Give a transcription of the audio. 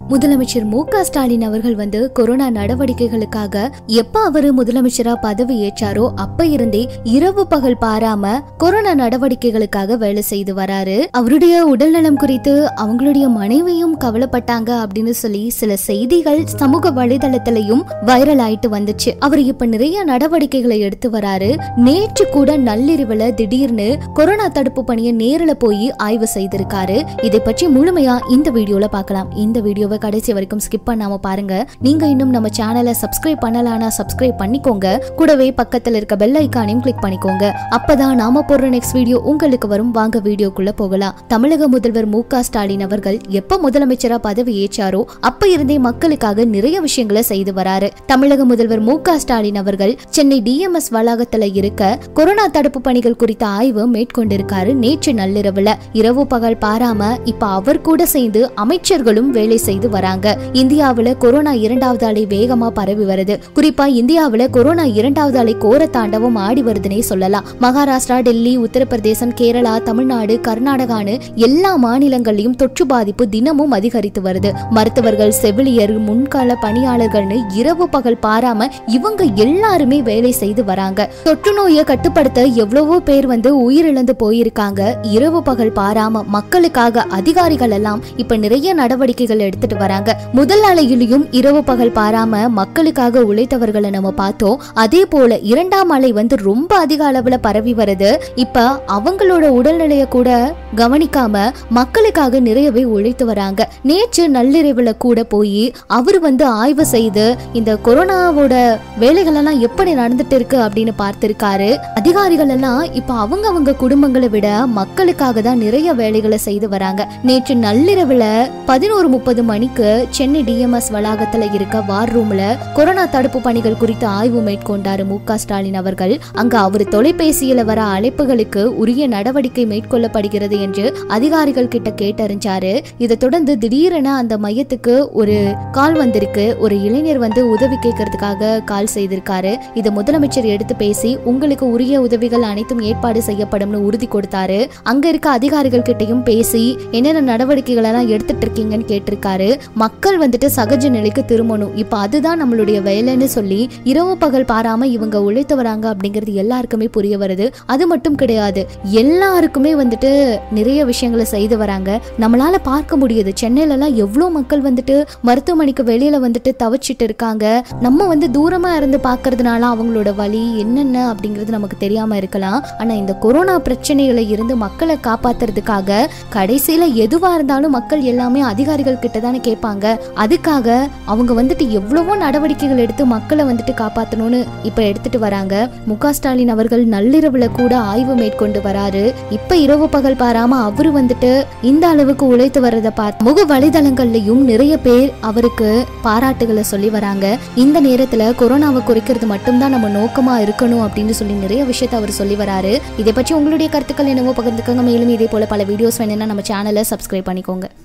முதலமைச்சர் மு க ஸ்டாலின் அவர்கள் வந்து கொரோனா நடவடிக்கைகளுக்காக எப்ப அவரு முதலமைச்சரா பதவி ஏற்றாரோ அப்ப இருந்தே இரவு பகல் பாராம கொரோனா நடவடிக்கைகளுக்காக வேலை செய்து வராரு அவருடைய உடல்நலம் குறித்து அவங்களுடைய மனைவியும் கவலைப்பட்டாங்க அப்படின்னு சொல்லி சில செய்திகள் சமூக வலைதளத்திலையும் வைரல் ஆயிட்டு வந்துச்சு அவர் இப்ப நிறைய நடவடிக்கைகளை எடுத்து வராரு நேற்று கூட நள்ளிரவுல திடீர்னு கொரோனா தடுப்பு பணியை நேரில் போய் ஆய்வு செய்திருக்காரு இதை பற்றி முழுமையா இந்த வீடியோல பார்க்கலாம் இந்த வீடியோவை கடைசி வரைக்கும் ஸ்கிப் பண்ணாம பாருங்க நீங்க இன்னும் நம்ம சேனலை சப்ஸ்கிரைப் பண்ணலாம்னா சப்ஸ்கிரைப் பண்ணிக்கோங்க கூடவே பக்கத்துல இருக்க பெல் ஐக்கானையும் கிளிக் பண்ணிக்கோங்க அப்பதான் நாம போடுற நெக்ஸ்ட் வீடியோ உங்களுக்கு வரும் வாங்க வீடியோக்குள்ள போகலாம் தமிழக முதல்வர் மு க ஸ்டாலின் அவர்கள் எப்ப முதலமைச்சரா பதவி ஏற்றாரோ அப்ப இருந்தே மக்களுக்காக நிறைய விஷயங்களை செய்து வராரு தமிழக முதல்வர் மு க ஸ்டாலின் அவர்கள் சென்னை டிஎம்எஸ் வளாகத்துல இருக்க கொரோனா தடுப்பு பணிகள் குறித்த ஆய்வு மேற்கொண்டிருக்காரு நேற்று நள்ளிரவுல இரவு பகல் பாராம இப்ப அவர் கூட சேர்ந்து அமைச்சர்களும் வேலை செய்து வராங்க இந்தியாவுல கொரோனா இரண்டாவது அலை வேகமா பரவி வருது குறிப்பா இந்தியாவுல கொரோனா இரண்டாவது அலை கோர தாண்டவம் ஆடி வருதுன்னே சொல்லலாம் மகாராஷ்டிரா டெல்லி உத்தரப்பிரதேசம் கேரளா தமிழ்நாடு கர்நாடகான்னு எல்லா மாநிலங்கள்லயும் தொற்று பாதிப்பு தினமும் அதிகரித்து வருது மருத்துவர்கள் செவிலியர் முன்கால பணியாளர்கள்னு இரவு பகல் பாராம இவங்க எல்லாருமே வேலை செய்து வராங்க தொற்று நோயை கட்டுப்படுத்த எவ்வளவோ பேர் வந்து உயிரிழந்து போயிருக்காங்க இரவு பகல் பாராம மக்களுக்காக அதிகாரிகள் எல்லாம் இப்ப நிறைய நடவடிக்கைகள் எடுத்துட்டு வராங்க முதல் அலையிலையும் இரவு பகல் பாராம மக்களுக்காக உழைத்தவர்களை நம்ம பார்த்தோம் அதே போல இரண்டாம் அலை வந்து ரொம்ப அதிக அளவுல பரவி வருது இப்ப அவங்களோட உடல்நிலைய கூட கவனிக்காம மக்களுக்காக நிறையவே உழைத்து வராங்க நேற்று நள்ளிரவுல கூட போய் அவர் வந்து ஆய்வு செய்து இந்த கொரோனாவோட வேலைகள் எல்லாம் எப்படி நடந்துட்டு இருக்கு அப்படின்னு பார்த்திருக்காரு அதிகாரிகள் எல்லாம் இப்ப அவங்க அவங்க குடும்பங்களை விட மக்களுக்காக தான் நிறைய வேலைகளை செய்து வராங்க நேற்று நள்ளிரவுல பதினோரு முப்பது மணிக்கு சென்னை டிஎம்எஸ் வளாகத்துல இருக்க வார் ரூம்ல கொரோனா தடுப்பு பணிகள் குறித்து ஆய்வு மேற்கொண்டாரு மு க ஸ்டாலின் அவர்கள் அங்க அவர் தொலைபேசியில வர அழைப்புகளுக்கு உரிய நடவடிக்கை மேற்கொள்ளப்படுகிறது என்று அதிகாரிகள் கிட்ட கேட்டறிஞ்சாரு இதை தொடர்ந்து திடீரென அந்த மையத்துக்கு ஒரு கால் வந்திருக்கு ஒரு இளைஞர் வந்து உதவி கேட்கறதுக்காக கால் செய்திருக்காரு இதை முதலமைச்சர் எடுத்து பேசி உங்களுக்கு உரிய உதவிகள் அனைத்தும் ஏற்பாடு செய்யப்படும்னு உறுதி கொடுத்தாரு அங்க இருக்க அதிகாரிகள் கிட்டயும் பேசி என்னென்ன நடவடிக்கைகள் எல்லாம் எடுத்துட்டு இருக்கீங்கன்னு கேட்டிருக்காரு மக்கள் வந்துட்டு சகஜ நிலைக்கு திரும்பணும் இப்ப அதுதான் நம்மளுடைய வேலைன்னு சொல்லி இரவு பகல் பாராம இவங்க உழைத்து வராங்க அப்படிங்கிறது எல்லாருக்குமே புரிய வருது அது மட்டும் கிடையாது எல்லாருக்குமே வந்துட்டு நிறைய விஷயங்களை செய்து வராங்க நம்மளால பார்க்க முடியுது சென்னையில எல்லாம் எவ்வளவு மக்கள் வந்துட்டு மருத்துவமனைக்கு வெளியில வந்துட்டு தவிச்சிட்டு இருக்காங்க நம்ம வந்து தூரமா இருந்து பார்க்கறதுனால அவங்களோட வலி என்னென்ன அப்படிங்கிறது நமக்கு தெரியாம இருக்கலாம் ஆனா இந்த கொரோனா பிரச்சனைகளை இருந்து மக்களை காப்பாத்துறதுக்காக கடைசியில எதுவா இருந்தாலும் மக்கள் எல்லாமே அதிகாரிகள் கிட்ட தானே கேட்பாங்க அதுக்காக அவங்க வந்துட்டு எவ்வளவோ நடவடிக்கைகள் எடுத்து மக்களை வந்துட்டு காப்பாத்தணும்னு இப்ப எடுத்துட்டு வராங்க மு க ஸ்டாலின் அவர்கள் நள்ளிரவுல கூட ஆய்வு மேற்கொண்டு வராரு இப்ப இரவு பகல் பாராம அவரு வந்துட்டு இந்த அளவுக்கு உழைத்து வர்றதை பார்த்து முக வலைதளங்கள்லயும் நிறைய பேர் அவருக்கு பாராட்டுகளை சொல்லி வராங்க இந்த நேரத்துல கொரோனாவை குறைக்கிறது மட்டும்தான் நம்ம நோக்கமா இருக்கணும் அப்படின்னு சொல்லி நிறைய விஷயத்த அவர் சொல்லி வராரு இதை பற்றி உங்களுடைய கருத்துக்கள் என்னவோ பகிர்ந்துக்கோங்க மேலும் இதே போல பல வீடியோஸ் வேணும்னா நம்ம சேனலை சப்ஸ்கிரைப் பண்ணிக்கோங்க